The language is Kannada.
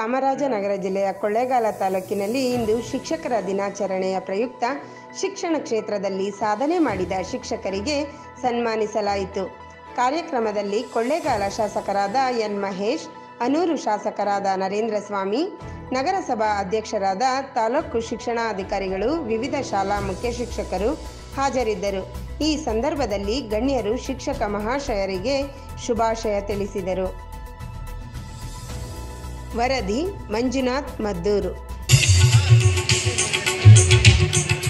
ಚಾಮರಾಜನಗರ ಜಿಲ್ಲೆಯ ಕೊಳ್ಳೇಗಾಲ ತಾಲೂಕಿನಲ್ಲಿ ಇಂದು ಶಿಕ್ಷಕರ ದಿನಾಚರಣೆಯ ಪ್ರಯುಕ್ತ ಶಿಕ್ಷಣ ಕ್ಷೇತ್ರದಲ್ಲಿ ಸಾಧನೆ ಮಾಡಿದ ಶಿಕ್ಷಕರಿಗೆ ಸನ್ಮಾನಿಸಲಾಯಿತು ಕಾರ್ಯಕ್ರಮದಲ್ಲಿ ಕೊಳ್ಳೇಗಾಲ ಶಾಸಕರಾದ ಎನ್ ಮಹೇಶ್ ಅನೂರು ಶಾಸಕರಾದ ನರೇಂದ್ರ ಸ್ವಾಮಿ ನಗರಸಭಾ ಅಧ್ಯಕ್ಷರಾದ ತಾಲೂಕು ಶಿಕ್ಷಣಾಧಿಕಾರಿಗಳು ವಿವಿಧ ಶಾಲಾ ಮುಖ್ಯ ಶಿಕ್ಷಕರು ಹಾಜರಿದ್ದರು ಈ ಸಂದರ್ಭದಲ್ಲಿ ಗಣ್ಯರು ಶಿಕ್ಷಕ ಮಹಾಶಯರಿಗೆ ಶುಭಾಶಯ ತಿಳಿಸಿದರು ವರದಿ ಮಂಜುನಾಥ್ ಮದ್ದೂರು